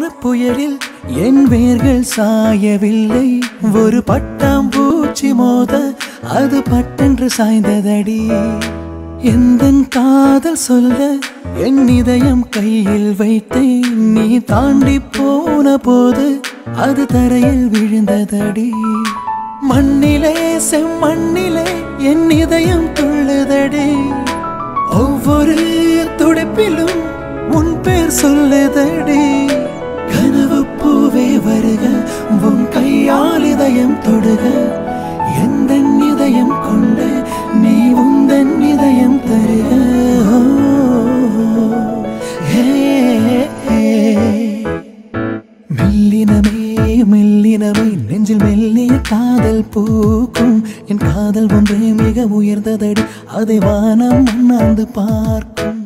புயலில் என் வேர்கள் சாயவில்லை ஒரு பட்டாம்பூச்சி மோத அது பட்டென்று சாய்ந்ததடி எந்தன் காதல் சொல்ல என் இதயம் கையில் வைத்தேன் நீ தாண்டி போன போது அது தரையில் விழுந்ததடி மண்ணிலே செம்மண்ணிலே என் இதயம் துள்ளுதடி ஒவ்வொரு துடிப்பிலும் உன் பேர் சொல்லுதடி கனவு பூவே வருக உன் கையால் இதயம் தொடுக எந்த இதயம் கொண்டு நீ உந்தன் இதயம் தருக ஓ, ஹே, ஹே. மெல்லினமே மெல்லினமே நெஞ்சில் மெல்லிய காதல் பூக்கும் என் காதல் ஒன்றே மிக உயர்ந்ததடி அதை வானம் அண்ணாந்து பார்க்கும்